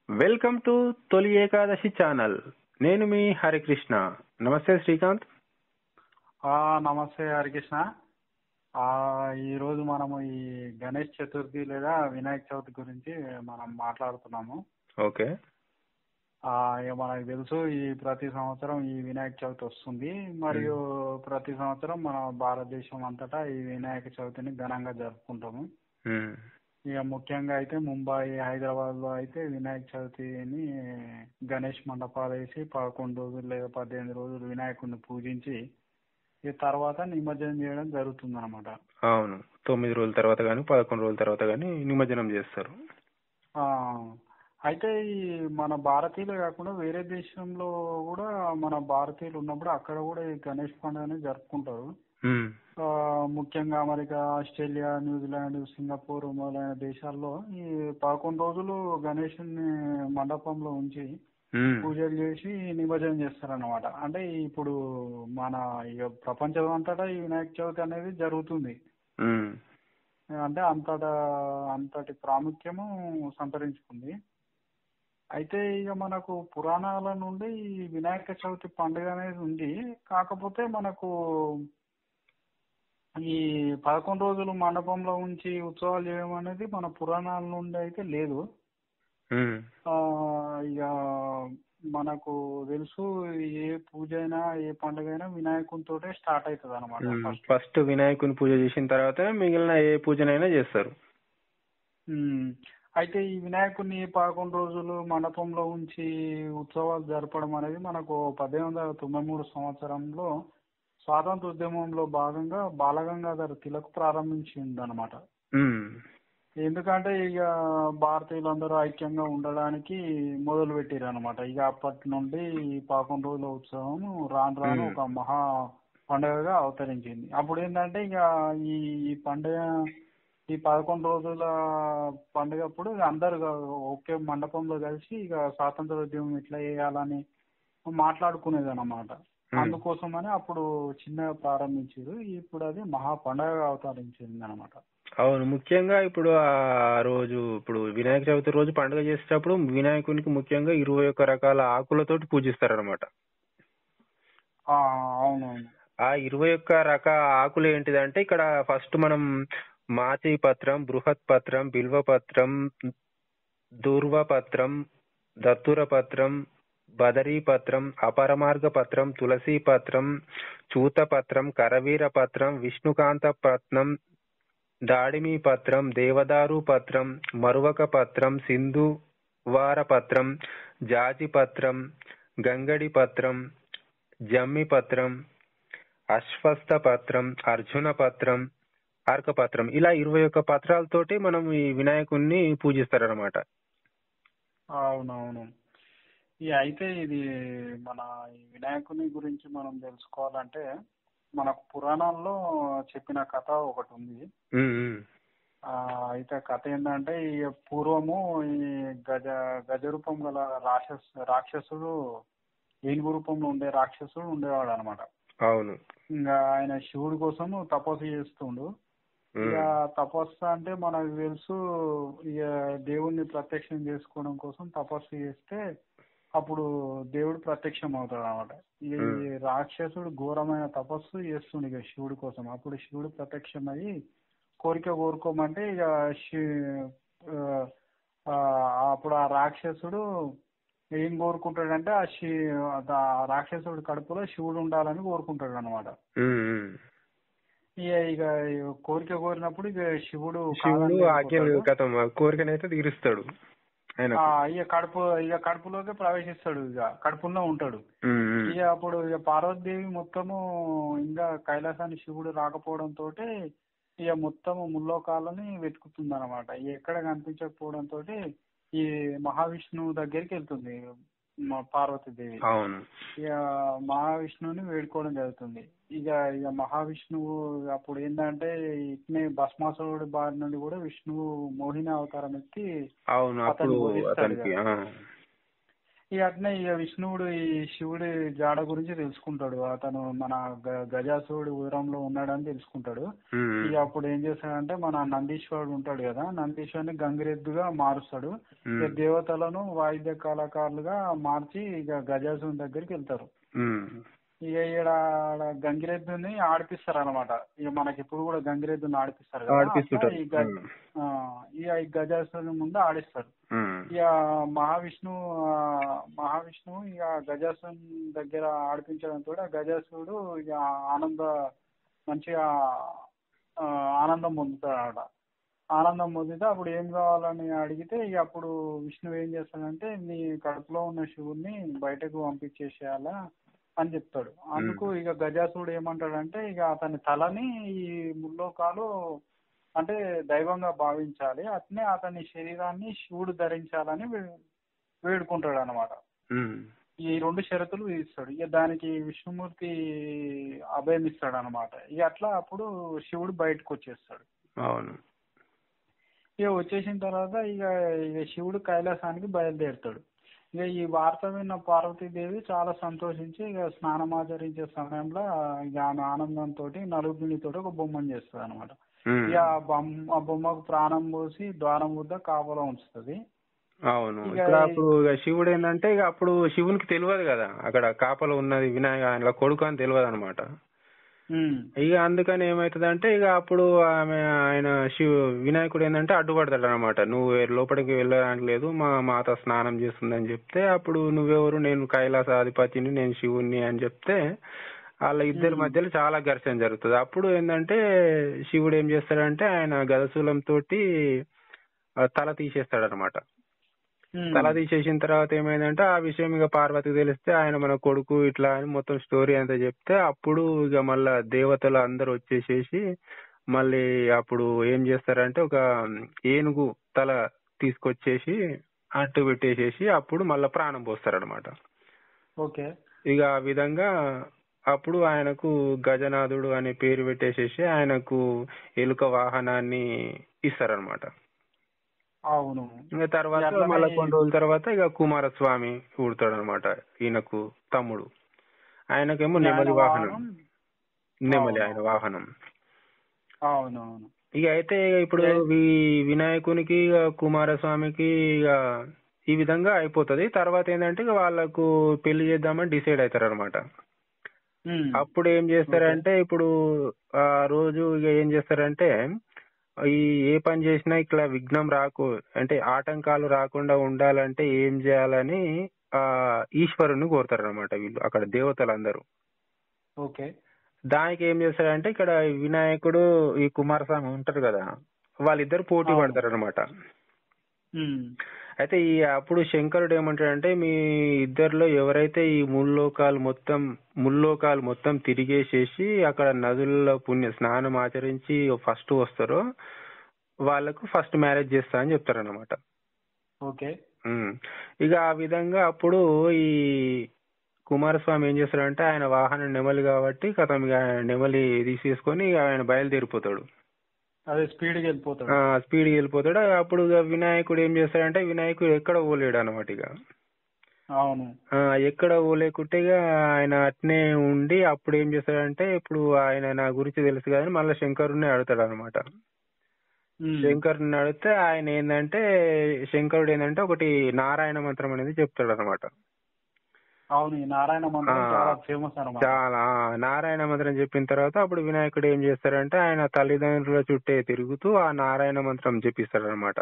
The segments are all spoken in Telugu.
వెల్కమ్ టు తొలి ఏకాదశి ఛానల్ నేను మీ హరికృష్ణ నమస్తే శ్రీకాంత్ ఆ, నమస్తే హరికృష్ణ ఆ, ఈ రోజు మనము ఈ గణేష్ చతుర్థి లేదా వినాయక చవితి గురించి మనం మాట్లాడుతున్నాము ఓకే ఆ, ఇక మనకు తెలుసు ఈ ప్రతి సంవత్సరం ఈ వినాయక చవితి వస్తుంది మరియు ప్రతి సంవత్సరం మన భారతదేశం అంతటా ఈ వినాయక చవితిని ఘనంగా జరుపుకుంటాము మ్మ్. ఇక ముఖ్యంగా అయితే ముంబై హైదరాబాద్ లో అయితే వినాయక చవితిని గణేష్ మండపాలు వేసి పదకొండు రోజులు లేదా పద్దెనిమిది రోజులు వినాయకుడిని పూజించి ఈ తర్వాత నిమజ్జనం చేయడం జరుగుతుంది అనమాట అవును తొమ్మిది రోజుల తర్వాత కానీ పదకొండు రోజుల తర్వాత కానీ నిమజ్జనం చేస్తారు అయితే ఈ మన భారతీయులు కాకుండా వేరే దేశంలో కూడా మన భారతీయులు ఉన్నప్పుడు అక్కడ కూడా ఈ గణేష్ పండుగని జరుపుకుంటారు మ్మ్. ఆ, ముఖ్యంగా అమెరికా ఆస్ట్రేలియా న్యూజిలాండ్ సింగపూర్ మొదలైన దేశాల్లో ఈ పదకొండు రోజులు గణేషుని మండపంలో ఉంచి మ్మ్. పూజలు చేసి నిమజ్జనం చేస్తారన్నమాట అంటే ఇప్పుడు మన ఇక ప్రపంచం అంతటా ఈ వినాయక చవితి అనేది జరుగుతుంది మ్మ్. అంటే అంతటా అంతటి ప్రాముఖ్యము సంతరించుకుంది అయితే ఇక మనకు పురాణాల నుండి ఈ వినాయక చవితి పండుగ అనేది ఉంది కాకపోతే మనకు ఈ పదకొండు రోజులు మండపంలో ఉంచి ఉత్సవాలు చేయడం అనేది మన పురాణాల నుండి అయితే లేదు మ్మ్. ఆ, ఇక మనకు తెలుసు ఏ పూజ అయినా ఏ పండుగ అయినా వినాయకునితోటే స్టార్ట్ అవుతుంది అనమాట మ్మ్. ఫస్ట్ ఫస్ట్ వినాయకుని పూజ చేసిన తర్వాత మిగిలిన ఏ పూజనైనా చేస్తారు ఉమ్. అయితే ఈ వినాయకుడిని పదకొండు రోజులు మండపంలో ఉంచి ఉత్సవాలు జరపడం అనేది మనకు పద్దెనిమిది వందల తొంభై మూడు సంవత్సరంలో స్వాతంత్ర ఉద్యమంలో భాగంగా బాలగంగాధర్ తిలక్ ప్రారంభించింది అనమాట మ్మ్. ఎందుకంటే ఇక భారతీయులందరూ ఐక్యంగా ఉండడానికి మొదలు పెట్టారు అనమాట ఇక అప్పటి నుండి ఈ పదకొండు రోజుల ఉత్సవం రాను రాను మ్మ్. ఒక మహా పండుగగా అవతరించింది అప్పుడు ఏంటంటే ఇక ఈ ఈ పండుగ ఈ పదకొండు రోజుల పండుగ అప్పుడు అందరు ఒకే మండపంలో కలిసి ఇక స్వాతంత్ర ఉద్యమం ఇట్లా చేయాలని మాట్లాడుకునేది అనమాట మ్మ్. అందుకోసమని అప్పుడు చిన్నగా ప్రారంభించారు ఇప్పుడు అది మహా పండుగగా అవతరించింది అనమాట అవును ముఖ్యంగా ఇప్పుడు ఆ రోజు ఇప్పుడు వినాయక చవితి రోజు పండుగ చేసేటప్పుడు వినాయకునికి ముఖ్యంగా ఇరవై ఒక్క రకాల ఆకులతోటి పూజిస్తారనమాట అవునవును ఆ ఇరవై ఒక్క రక ఆకులు ఏంటిదంటే ఇక్కడ ఫస్ట్ మనం మాచి పత్రం బృహత్ పత్రం బిల్వ పత్రం దూర్వ పత్రం దత్తుర పత్రం బదరీ పత్రం అపరమార్గ పత్రం తులసి పత్రం చూత పత్రం కరవీర పత్రం విష్ణుకాంత పత్రం దాడిమి పత్రం దేవదారు పత్రం మరువక పత్రం సింధు వార పత్రం జాజి పత్రం గంగడి పత్రం జమ్మి పత్రం అశ్వస్థ పత్రం అర్జున పత్రం అర్క పత్రం ఇలా ఇరవై ఒక్క పత్రాలతోటి మనం ఈ వినాయకుణ్ణి పూజిస్తారనమాట అవునవును ఈ అయితే ఇది మన ఈ వినాయకుని గురించి మనం తెలుసుకోవాలంటే మనకు పురాణాల్లో చెప్పిన కథ ఒకటి ఉంది ఆ, అయితే కథ ఏంటంటే ఈ పూర్వము ఈ గజ గజ రూపం గల రాక్షస్ రాక్షసుడు ఏనుగు రూపంలో ఉండే రాక్షసుడు ఉండేవాడు అనమాట అవును ఇంకా ఆయన శివుడి కోసం తపస్సు చేస్తుండు ఇక తపస్సు అంటే మనకు తెలుసు ఇక దేవుణ్ణి ప్రత్యక్షం చేసుకోవడం కోసం తపస్సు చేస్తే అప్పుడు దేవుడు ప్రత్యక్షం అవుతాడు అనమాట ఈ Hmm. రాక్షసుడు ఘోరమైన తపస్సు చేస్తుండు ఇక శివుడి కోసం అప్పుడు శివుడు ప్రత్యక్షమయ్యి కోరిక కోరుకోమంటే ఇక శి- ఆ, ఆ, అప్పుడు ఆ రాక్షసుడు ఏం కోరుకుంటాడంటే ఆ శి ఆ రాక్షసుడి కడుపులో శివుడు ఉండాలని కోరుకుంటాడు అనమాట ఇక ఇక కోరిక కోరినప్పుడు ఇక శివుడు శివుడు కాదని ఆజ్ఞలు వెళ్ళిపోతాడు. కథం కోరికనైతే తీరుస్తాడు ఆయన ఆ, ఇక కడుపు ఇక కడుపులోకి ప్రవేశిస్తాడు ఇక కడుపులో ఉంటాడు ఇక అప్పుడు ఇక పార్వతీదేవి మొత్తము ఇంకా కైలాసాన్ని శివుడు రాకపోవడం తోటి ఇక మొత్తము ముల్లోకాలని వెతుకుతుంది అనమాట ఎక్కడ కనిపించకపోవడం తోటి ఈ మహావిష్ణువు దగ్గరికి వెళ్తుంది మా పార్వతీదేవి అవును ఇక మహావిష్ణువుని వేడుకోవడం జరుగుతుంది ఇక ఇక మహావిష్ణువు అప్పుడు ఏంటంటే ఇట్నే భస్మాసురుడి బారి నుండి కూడా విష్ణువు మోహిని అవతారం ఎత్తి అవును అప్పుడు అతన్ని వధిస్తాడు అతనికి ఆ. ఇక అట్నే ఇక విష్ణువుడు ఈ శివుడి జాడ గురించి తెలుసుకుంటాడు అతను మన గ- గజాసురుడి ఉదరంలో ఉన్నాడని తెలుసుకుంటాడు ఉమ్, ఇక అప్పుడు ఏం చేస్తాడంటే మన నందీశ్వరుడు ఉంటాడు కదా నందీశ్వరుని గంగిరెద్దుగా మారుస్తాడు ఇక ఉమ్, దేవతలను వాయిద్య కళాకారులుగా మార్చి ఇక గజాసురుని దగ్గరికి వెళ్తారు ఉమ్, ఇక ఈడ ఆడ గంగిరెద్దుని ఆడిపిస్తారు అనమాట ఇక మనకి ఇప్పుడు కూడా గంగిరెద్దుని ఆడిపిస్తారు కదా ఆడిపిస్తుంటారు. అట్లా ఈ గ- ఆ, ఇక ఈ గజాసురుని ముందు ఆడిస్తారు ఉమ్, ఇక మహావిష్ణు ఆ, మహావిష్ణువు ఇక గజాసురుని దగ్గర ఆడిపించడంతో ఆ గజాసురుడు ఇక ఆనంద మంచిగా ఆ, ఆనందం పొందుతాడు ఆనందం పొందితే అప్పుడు ఏం కావాలని అడిగితే ఇక అప్పుడు విష్ణువు ఏం చేస్తాడంటే నీ కడుపులో ఉన్న శివుణ్ణి బయటకు పంపించేసేయాలా అని చెప్తాడు అందుకు ఇక గజాసురుడు ఏమంటాడంటే ఇక అతని తలని ఈ ముల్లోకాలు అంటే దైవంగా భావించాలి అట్నే అతని శరీరాన్ని శివుడు ధరించాలని వే- వేడుకుంటాడు అనమాట ఉమ్, ఈ రెండు షరతులు విధిస్తాడు ఇక దానికి విష్ణుమూర్తి అభయం ఇస్తాడు అనమాట ఇక అట్లా అప్పుడు శివుడు బయటకు వచ్చేస్తాడు అవును ఇక వచ్చేసిన తర్వాత ఇక ఇక శివుడు కైలాసానికి బయలుదేరుతాడు ఇక ఈ వార్త విన్న పార్వతీదేవి చాలా సంతోషించి ఇక స్నానమాచరించే సమయంలో ఇక ఆమె ఆనందంతో నలుగురితో ఒక బొమ్మను చేస్తుంది అనమాట ఉమ్, ఇక ఆ బొమ్మ ఆ బొమ్మకు ప్రాణం పోసి ద్వారం వద్ద కాపలా ఉంచుతుంది అవును ఇక ఇక్కడ ఈ- అప్పుడు ఇక శివుడు ఏంటంటే ఇక అప్పుడు శివునికి తెలియదు కదా అక్కడ కాపలు ఉన్నది వినాయక ఆయన కొడుకు అని తెలియదు అనమాట ఉమ్, ఇక అందుకని ఏమవుతుందంటే ఇక అప్పుడు ఆమె ఆయన శివ వినాయకుడు ఏంటంటే అడ్డుపడతాడు అనమాట నువ్వు లోపలికి వెళ్ళడానికి లేదు మా మాత స్నానం చేస్తుందని చెప్తే అప్పుడు నువ్వెవరు నేను కైలాసాధిపతిని నేను శివుణ్ణి అని చెప్తే వాళ్ళ ఇద్దరి మ్మ్. మధ్యలో చాలా ఘర్షణ జరుగుతుంది అప్పుడు ఏంటంటే శివుడు ఏం చేస్తాడంటే ఆయన గదశూలం తోటి ఆ, తల తీసేస్తాడు అనమాట ఉమ్, తల తీసేసిన తర్వాత ఏమైందంటే ఆ విషయం ఇక పార్వతికి తెలిస్తే ఆయన మన కొడుకు ఇట్లా అని మొత్తం స్టోరీ అంతా చెప్తే అప్పుడు ఇక మళ్ళా దేవతలు అందరు వచ్చేసేసి మళ్ళీ అప్పుడు ఏం చేస్తారంటే ఒక ఏనుగు తల తీసుకొచ్చేసి అట్టు పెట్టేసేసి అప్పుడు మళ్ళా ప్రాణం పోస్తారనమాట ఓకే ఇక ఆ విధంగా అప్పుడు ఆయనకు గజనాథుడు అనే పేరు పెట్టేసేసి ఆయనకు ఎలుక వాహనాన్ని ఇస్తారనమాట అవును ఇంకా తర్వాత అట్లనే మళ్ళీ కొన్ని రోజుల తర్వాత ఇక కుమారస్వామి పుడతాడు అనమాట ఈయనకు తమ్ముడు ఆయనకేమో ఆయన నెమలి వాహనం వాహనం నెమలి అవును. ఆయన వాహనం అవును అవును ఇక అయితే ఇప్పుడు ఏ- వి- వినాయకునికి ఇక కుమారస్వామికి ఇక ఈ విధంగా అయిపోతది తర్వాత ఏంటంటే ఇక వాళ్ళకు పెళ్లి చేద్దామని డిసైడ్ అవుతారు అనమాట ఉమ్, అప్పుడు ఏం చేస్తారంటే ఇప్పుడు ఆ రోజు ఇక ఏం చేస్తారంటే ఈ ఏ పని చేసినా ఇట్లా విఘ్నం రాకు అంటే ఆటంకాలు రాకుండా ఉండాలంటే ఏం చేయాలని ఆ ఈశ్వరుని కోరుతారు అనమాట వీళ్ళు అక్కడ దేవతలందరూ ఓకే దానికి ఏం చేస్తారంటే ఇక్కడ వినాయకుడు ఈ కుమారస్వామి ఉంటారు కదా వాళ్ళిద్దరు పోటీ అవును. పడతారు అనమాట ఉమ్, అయితే ఈ అప్పుడు శంకరుడు ఏమంటాడంటే మీ ఇద్దరిలో ఎవరైతే ఈ ముల్లోకాలు మొత్తం ముల్లోకాలు మొత్తం తిరిగేసేసి అక్కడ నదుల్లో పుణ్య స్నానం ఆచరించి ఫస్ట్ వస్తారో వాళ్ళకు ఫస్ట్ మ్యారేజ్ చేస్తా అని చెప్తారన్నమాట ఓకే ఉమ్. ఇక ఆ విధంగా అప్పుడు ఈ కుమారస్వామి ఏం చేస్తాడంటే ఆయన వాహనం నెమలి కాబట్టి కథం ఇక ఆయన నెమలి తీసేసుకొని ఇక ఆయన బయలుదేరిపోతాడు అదే స్పీడ్కి వెళ్ళిపోతాడు స్పీడ్ వెళ్ళిపోతాడు అప్పుడు ఇక వినాయకుడు ఏం చేస్తాడంటే వినాయకుడు ఎక్కడ పోలేడు అనమాట ఇక అవును ఆ, ఎక్కడ పోలేకుంటే ఇక ఆయన అట్నే ఉండి అప్పుడు ఏం చేస్తాడంటే ఇప్పుడు ఆయన నా గురించి తెలుసు కానీ మళ్ళీ శంకరుని అడుగుతాడు అనమాట ఉమ్, శంకరుని అడిగితే ఆయన ఏంటంటే శంకరుడు ఏంటంటే ఒకటి నారాయణ మంత్రం అనేది చెప్తాడు అనమాట అవును ఈ నారాయణ మంత్రం ఆ, చాలా ఫేమస్ అనమాట చాలా ఆ, నారాయణ మంత్రం చెప్పిన తర్వాత అప్పుడు వినాయకుడు ఏం చేస్తారంటే ఆయన తల్లిదండ్రుల చుట్టే తిరుగుతూ ఆ నారాయణ మంత్రం చెప్పిస్తాడు అనమాట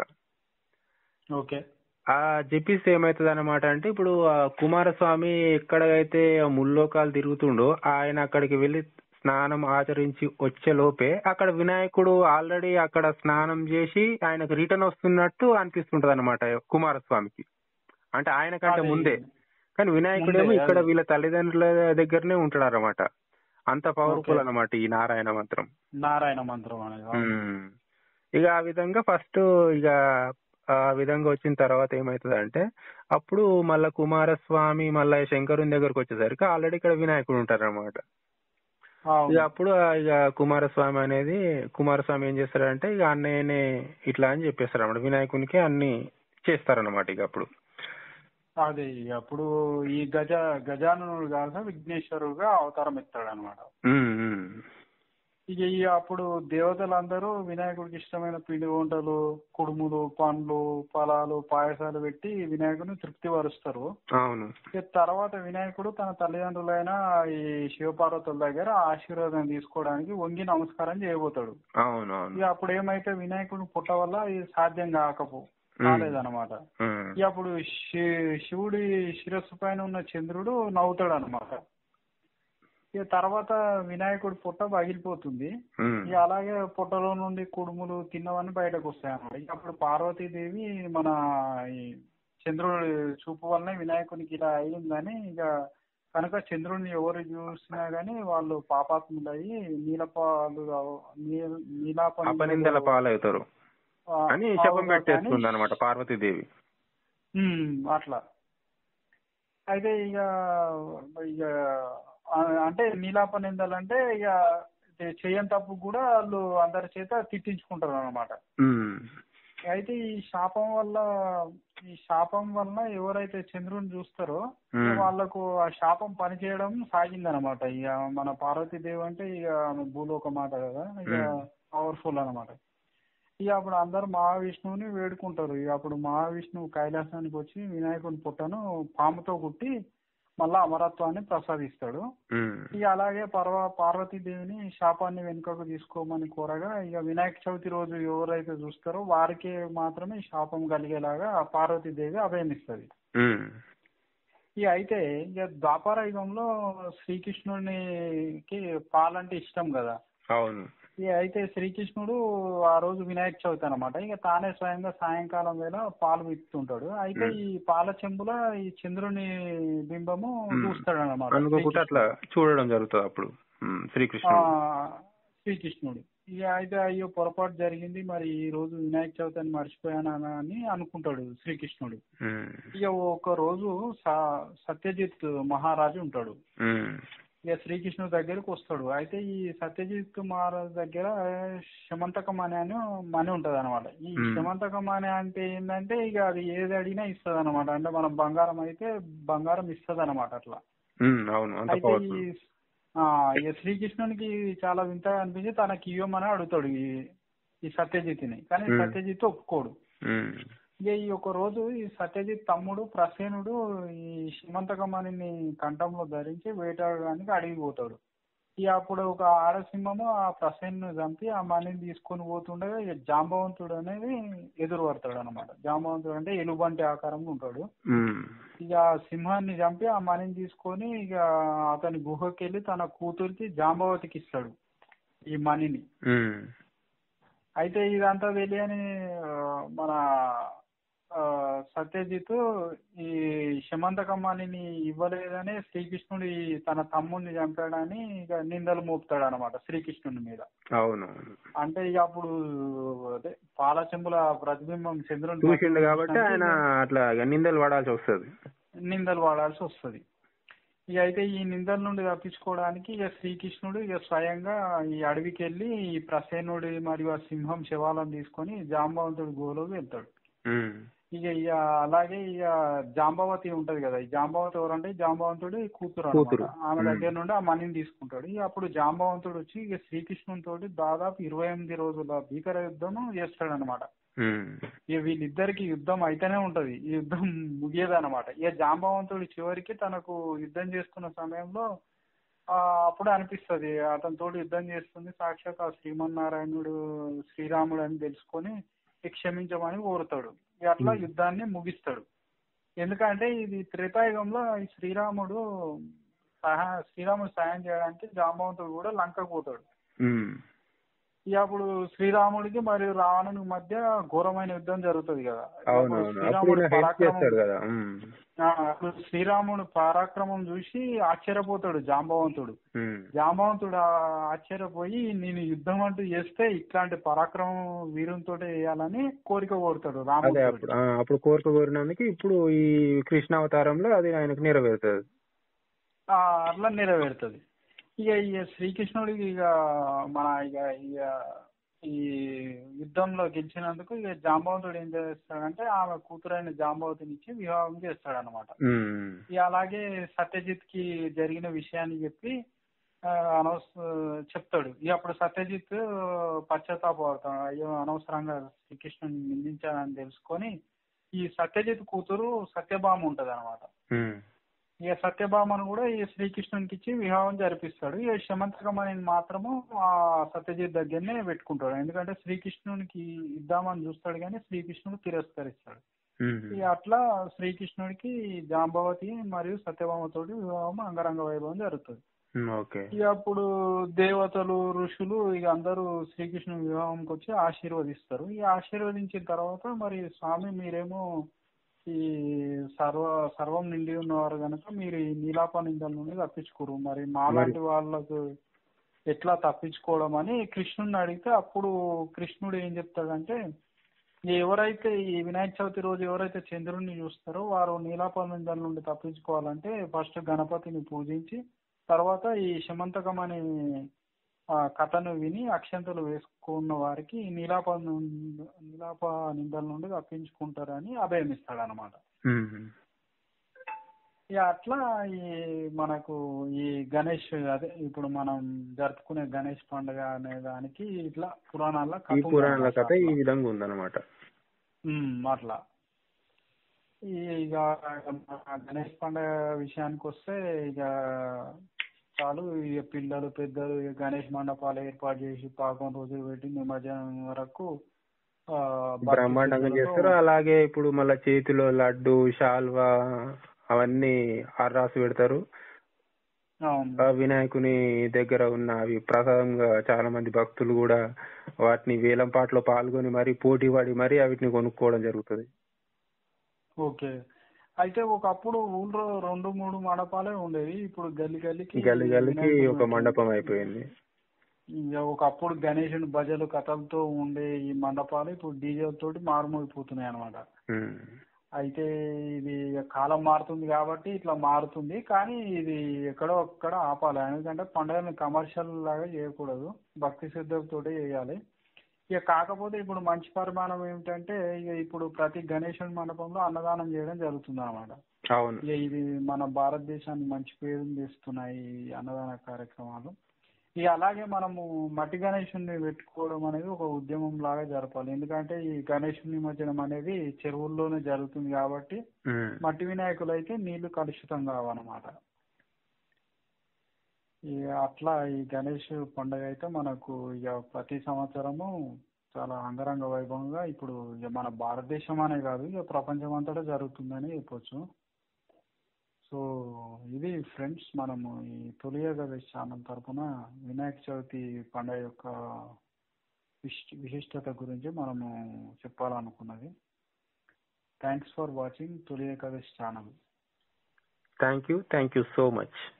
ఓకే ఆ జపిస్తే ఏమైతుంది అనమాట అంటే ఇప్పుడు ఆ కుమారస్వామి ఎక్కడైతే ఆ ముల్లోకాలు తిరుగుతుండో ఆయన అక్కడికి వెళ్లి స్నానం ఆచరించి వచ్చే లోపే అక్కడ వినాయకుడు ఆల్రెడీ అక్కడ స్నానం చేసి ఆయనకు రిటర్న్ వస్తున్నట్టు అనిపిస్తుంటది అనమాట కుమారస్వామికి అంటే ఆయన కంటే అదే. ముందే కానీ వినాయకుడేమో ముందే, ఇక్కడ అదే. వీళ్ళ తల్లిదండ్రుల దగ్గరనే ఉంటాడు అనమాట అంత పవర్ఫుల్ ఓకే. అన్నమాట ఈ నారాయణ మంత్రం నారాయణ మంత్రం అనేది అవును. మ్మ్. ఇక ఆ విధంగా ఫస్ట్ ఇక ఆ విధంగా వచ్చిన తర్వాత ఏమైతుంది అంటే అప్పుడు మళ్ళా కుమారస్వామి మళ్ళా శంకరుని దగ్గరకు వచ్చేసరికి ఆల్రెడీ ఇక్కడ వినాయకుడు ఉంటారు అనమాట అవును. ఇక అప్పుడు ఆ ఇక కుమారస్వామి అనేది కుమారస్వామి ఏం చేస్తారంటే ఇక అన్నయ్యనే ఇట్లా అని చెప్పేస్తారు అనమాట వినాయకునికి అన్ని చేస్తారన్నమాట ఇక అప్పుడు అదే ఇక అప్పుడు ఈ గజ గజానుడు కాక విఘ్నేశ్వరుడుగా అవతారం ఎత్తాడు అనమాట ఉమ్, ఉమ్. ఇక ఈ అప్పుడు దేవతలందరూ వినాయకుడికి ఇష్టమైన పిండి వంటలు కుడుములు పండ్లు ఫలాలు పాయసాలు పెట్టి వినాయకుడిని తృప్తి పరుస్తారు అవును ఇక తర్వాత వినాయకుడు తన తల్లిదండ్రులైన ఈ శివపార్వతుల దగ్గర ఆశీర్వాదం తీసుకోవడానికి వంగి నమస్కారం చేయబోతాడు అవును అవును ఇక అప్పుడు ఏమైతే వినాయకుడిని పుట్ట వల్ల ఇది సాధ్యం కాకపో కాలేదన్నమాట ఉమ్, ఇక అప్పుడు శి- శివుడి శిరస్సు పైన ఉన్న చంద్రుడు నవ్వుతాడు అనమాట ఇక తర్వాత వినాయకుడి పుట్ట పగిలిపోతుంది ఉమ్. ఇక అలాగే పుట్టలో నుండి కుడుములు తిన్నవన్నీ బయటకు వస్తాయి అన్నమాట ఇక అప్పుడు పార్వతీదేవి మన ఈ చంద్రుడి చూపు వల్లనే వినాయకునికి ఇలా అయ్యిందని ఇక కనుక చంద్రుడిని ఎవరు చూసినా గానీ వాళ్ళు పాపాత్ములయ్యి నీలపాలు నీ- నీలాప అపనిందల పాలవుతారు ఆ, అని శపం అవునా పెట్టేస్తుంది కానీ- అనమాట పార్వతీదేవి ఉమ్, అట్లా అయితే ఇక ఇక ఆ, అంటే నీలాప నిందలంటే ఇక చే- చేయని తప్పు కూడా వాళ్ళు అందరి చేత తిట్టించుకుంటారు అనమాట ఉమ్, అయితే ఈ శాపం వల్ల ఈ శాపం వల్ల ఎవరైతే చంద్రుని చూస్తారో ఉమ్. వాళ్ళకు ఆ శాపం పనిచేయడం సాగిందనమాట ఇక మన పార్వతీదేవి అంటే ఇక ఆమె భూలోక మాట కదా ఇక ఉమ్. పవర్ఫుల్ అన్నమాట ఇక అప్పుడు అందరు మహావిష్ణువుని వేడుకుంటారు ఇక అప్పుడు మహావిష్ణువు కైలాసానికి వచ్చి వినాయకుని పుట్టను పాముతో కుట్టి మళ్ళా అమరత్వాన్ని ప్రసాదిస్తాడు ఉమ్, ఇక అలాగే పర్వ పార్వతీదేవిని శాపాన్ని వెనుకకు తీసుకోమని కోరగా ఇక వినాయక చవితి రోజు ఎవరైతే చూస్తారో వారికే మాత్రమే ఈ శాపం కలిగేలాగా ఆ పార్వతీదేవి అభయమిస్తుంది ఉమ్. ఇక అయితే ఇక ద్వాపర యుగంలో శ్రీకృష్ణునికి పాలంటే ఇష్టం కదా అవును ఇక అయితే శ్రీకృష్ణుడు ఆ రోజు వినాయక చవితి అనమాట ఇక తానే స్వయంగా సాయంకాలం వేళ పాలు విత్తుంటాడు అయితే మ్మ్. ఈ పాల చెంబుల ఈ చంద్రుని బింబము మ్మ్. చూస్తాడు అనమాట అనుకోకుండా అట్లా చూడడం జరుగుతుంది అప్పుడు ఉమ్, శ్రీకృష్ణుడు శ్రీకృష్ణుడు ఇక అయితే అయ్యో పొరపాటు జరిగింది మరి ఈ రోజు వినాయక చవితి అని మర్చిపోయానా అని అనుకుంటాడు శ్రీకృష్ణుడు ఉమ్, ఇక ఒక రోజు స- సత్యజిత్ మహారాజు ఉంటాడు ఉమ్, ఇక శ్రీకృష్ణుడి దగ్గరికి వస్తాడు అయితే ఈ సత్యజిత్ మహారాజ్ దగ్గర శమంతకం అనే అని మనీ ఉంటది అనమాట ఈ Hmm. శమంతకం అనే అంటే ఏంటంటే ఇక అది ఏది అడిగినా ఇస్తుంది అనమాట అంటే మనం బంగారం అయితే బంగారం ఇస్తుంది అనమాట అట్లా ఉమ్, అవును అంత అయితే ఈ పవర్ఫుల్ ఆ, ఇక శ్రీకృష్ణునికి చాలా వింతగా అనిపించి తనకి ఇవ్వమని అడుగుతాడు ఈ ఈ సత్యజిత్ని కానీ Hmm. సత్యజిత్ ఒప్పుకోడు ఉమ్, ఇక ఈ ఒక రోజు ఈ సత్యజిత్ తమ్ముడు ప్రసేనుడు ఈ శిమంతకమణిని కంఠంలో ధరించి వేటాడడానికి అడిగి పోతాడు ఇక అప్పుడు ఒక ఆడసింహము ఆ ప్రసేన్ను చంపి ఆ మణిని తీసుకొని పోతుండగా ఇక జాంబవంతుడు అనేది ఎదురు పడతాడు అనమాట జాంబవంతుడు అంటే ఎలుబంటి ఆకారంలో ఉంటాడు ఉమ్, ఇక ఆ సింహాన్ని చంపి ఆ మణిని తీసుకొని ఇక అతని గుహకి వెళ్ళి తన కూతురికి జాంబవతికి ఇస్తాడు ఈ మణిని ఉమ్, అయితే ఇదంతా తెలియని ఆ, మన ఆ, సత్యజిత్ ఈ శమంతకమ్మాని ఇవ్వలేదని శ్రీకృష్ణుడి తన తమ్ముడిని చంపాడని ఇక నిందలు మోపుతాడు అనమాట శ్రీకృష్ణుడి మీద అవును అంటే ఇక అప్పుడు అదే పాల చెంబుల ప్రతిబింబం చంద్రుని చూసిండు కాబట్టి ఆయన అట్లా ఇక నిందలు పడాల్సి వస్తుంది నిందలు వాడాల్సి వస్తుంది ఇక అయితే ఈ నిందల నుండి తప్పించుకోవడానికి ఇక శ్రీకృష్ణుడు ఇక స్వయంగా ఈ అడవికి వెళ్ళి ఈ ప్రసేనుడి మరియు ఆ సింహం శవాలను తీసుకొని జాంబవంతుడి గుహలోకి వెళ్తాడు ఉమ్, ఇక ఇక అలాగే ఇక జాంబవతి ఉంటది కదా ఈ జాంబవతి ఎవరంటే జాంబవంతుడి కూతురు కూతురు. అన్నమాట ఆమె మ్మ్. దగ్గర నుండి ఆ మనీని తీసుకుంటాడు ఇక అప్పుడు జాంబవంతుడు వచ్చి ఇక శ్రీకృష్ణుని తోటి దాదాపు ఇరవై ఎనిమిది రోజుల భీకర యుద్ధం చేస్తాడు అనమాట ఉమ్, ఇక వీళ్ళిద్దరికి యుద్ధం అయితేనే ఉంటది ఈ యుద్ధం ముగియదన్నమాట ఇక జాంబవంతుడు చివరికి తనకు యుద్ధం చేస్తున్న సమయంలో ఆ అప్పుడే అనిపిస్తది అతనితోటి యుద్ధం చేస్తుంది సాక్షాత్ ఆ శ్రీమన్నారాయణుడు శ్రీరాముడు అని తెలుసుకొని ఇక క్షమించమని కోరుతాడు ఇక అట్లా Hmm. యుద్ధాన్ని ముగిస్తాడు ఎందుకంటే ఇది త్రేతాయుగంలో ఈ శ్రీరాముడు సహా శ్రీరాముడు సాయం చేయడానికి జాంబవంతుడు కూడా లంకకు పోతాడు ఉమ్, ఇక అప్పుడు శ్రీరాముడికి మరియు రావణునికి మధ్య ఘోరమైన యుద్ధం జరుగుతుంది కదా అవును అప్పుడు అవును అప్పుడు శ్రీరాముడు ఈయన హెల్ప్ పరాక్రమం చేస్తాడు కదా ఉమ్, ఆ, అప్పుడు శ్రీరాముడు పరాక్రమం చూసి ఆశ్చర్యపోతాడు జాంబవంతుడు ఉమ్, జాంబవంతుడు ఆ- ఆశ్చర్యపోయి నేను యుద్ధం అంటూ చేస్తే ఇట్లాంటి పరాక్రమం వీరునితో చేయాలని కోరిక కోరుతాడు అదే రాముడు అప్పుడు ఆ, అప్పుడు కోరిక కోరినందుకు ఇప్పుడు ఈ కృష్ణావతారంలో అది ఆయనకు నెరవేరుతుంది అట్లా నెరవేరుతుంది ఇక ఇక శ్రీకృష్ణుడికి ఇక మన ఇక ఇక ఈ యుద్ధంలో గెలిచినందుకు ఇక జాంబవంతుడు ఏం చేస్తాడంటే ఆమె కూతురైన జాంబవతిని ఇచ్చి వివాహం చేస్తాడు అనమాట ఉమ్, ఇక అలాగే సత్యజిత్ కి జరిగిన విషయాన్ని చెప్పి ఆ, అనవస చెప్తాడు ఇక అప్పుడు సత్యజిత్ పశ్చాత్తాపడతాడు అయ్యో అనవసరంగా శ్రీకృష్ణుని నిందించానని తెలుసుకొని ఈ సత్యజిత్ కూతురు సత్యభామ ఉంటది అనమాట ఉమ్, ఇక సత్యభామను కూడా ఈ శ్రీకృష్ణునికి ఇచ్చి వివాహం జరిపిస్తాడు ఇక శమంతకమణి మాత్రము ఆ సత్యజిత్ దగ్గరనే పెట్టుకుంటాడు ఎందుకంటే శ్రీకృష్ణునికి ఇద్దామని చూస్తాడు కానీ శ్రీకృష్ణుడు తిరస్కరిస్తాడు ఉమ్, ఇక అట్లా శ్రీకృష్ణుడికి జాంబవతి మరియు సత్యభామతోటి వివాహం అంగరంగ వైభవం జరుగుతుంది ఉమ్, ఓకే ఇక అప్పుడు దేవతలు ఋషులు ఇక అందరూ శ్రీకృష్ణుని వివాహంకి వచ్చి ఆశీర్వదిస్తారు ఈ ఆశీర్వదించిన తర్వాత మరి స్వామి మీరేమో ఈ సర్వ సర్వం నిండి ఉన్నవారు కనుక మీరు ఈ నీలాప నిందల నుండి తప్పించుకోరు మరి మాలాంటి వాళ్ళకు ఎట్లా తప్పించుకోవడం అని కృష్ణుడిని అడిగితే అప్పుడు కృష్ణుడు ఏం చెప్తాడంటే ఎవరైతే ఈ వినాయక చవితి రోజు ఎవరైతే చంద్రుడిని చూస్తారో వారు నీలాప నిందల నుండి తప్పించుకోవాలంటే ఫస్ట్ గణపతిని పూజించి తర్వాత ఈ శమంతకం అనే ఆ, కథను విని అక్షంతలు వేసుకున్న వారికి ఈ నీలాప నుండి నీలాప నిందల నుండి తప్పించుకుంటారని అభయమిస్తాడు అనమాట ఉమ్, ఇక అట్లా ఈ మనకు ఈ గణేష్ అదే ఇప్పుడు మనం జరుపుకునే గణేష్ పండుగ అనే దానికి ఇట్లా పురాణాల్లో ఈ కథ ఉంది పురాణాల అన్నమాట కథ ఈ అట్లా. విధంగా ఉందన్నమాట ఉమ్, అట్లా ఈ ఇక మన గణేష్ పండుగ విషయానికి వస్తే ఇక చాలు ఇక పిల్లలు పెద్దలు ఇక గణేష్ మండపాలు ఏర్పాటు చేసి పాకం రోజులు పెట్టి నిమజ్జనం వరకు ఆ, భక్తి బ్రహ్మాండంగా శ్రద్ధలతో చేస్తారు అలాగే ఇప్పుడు మళ్ళీ చేతిలో లడ్డు శాల్వా అవన్నీ ఆర్రాసి పెడతారు అవును ఆ వినాయకుని దగ్గర ఉన్న అవి ప్రసాదంగా చాలా మంది భక్తులు కూడా వాటిని వేలం పాటలో పాల్గొని మరి పోటీ పడి మరి వాటిని కొనుక్కోవడం జరుగుతుంది ఓకే అయితే ఒకప్పుడు ఊళ్ళో రెండు మూడు మండపాలే ఉండేవి ఇప్పుడు గల్లి గల్లికి గల్లి గల్లికి వినాయకుడు ఒక మండపం అయిపోయింది ఇక ఒకప్పుడు గణేశుని భజలు కథలతో ఉండే ఈ మండపాలు ఇప్పుడు డీజే తోటి మారుమోగిపోతున్నాయి అనమాట ఉమ్. అయితే ఇది ఇక కాలం మారుతుంది కాబట్టి ఇట్లా మారుతుంది కానీ ఇది ఎక్కడో ఒక్కడ ఆపాలి ఎందుకంటే పండుగని కమర్షియల్ లాగా చేయకూడదు భక్తి శ్రద్ధలతోటే చేయాలి ఇక కాకపోతే ఇప్పుడు మంచి పరిమాణం ఏమిటంటే ఇక ఇప్పుడు ప్రతి గణేశుని మండపంలో అన్నదానం చేయడం జరుగుతుంది అనమాట అవును ఇక ఇది మన భారతదేశానికి మంచి పేరుని తెస్తున్నాయి ఈ అన్నదాన కార్యక్రమాలు ఇక అలాగే మనము మట్టి గణేశుని పెట్టుకోవడం అనేది ఒక ఉద్యమం లాగా జరపాలి ఎందుకంటే ఈ గణేష్ నిమజ్జనం అనేది చెరువుల్లోనే జరుగుతుంది కాబట్టి ఉమ్. మట్టి వినాయకులు అయితే నీళ్లు కలుషితం కావన్నమాట ఇక అట్లా ఈ గణేష్ పండుగ అయితే మనకు ఇక ప్రతి సంవత్సరము చాలా అంగరంగ వైభవంగా ఇప్పుడు ఇక మన భారతదేశం అనే కాదు ఇక ప్రపంచం అంతటా జరుగుతుందని చెప్పొచ్చు సో ఇది ఫ్రెండ్స్ మనము ఈ తొలి ఏకాదశి ఛానల్ తరపున వినాయక చవితి పండుగ యొక్క విశిష్ట విశిష్టత గురించి మనము చెప్పాలనుకున్నది thanks for watching Toli Ekadashi channel thank you thank you so much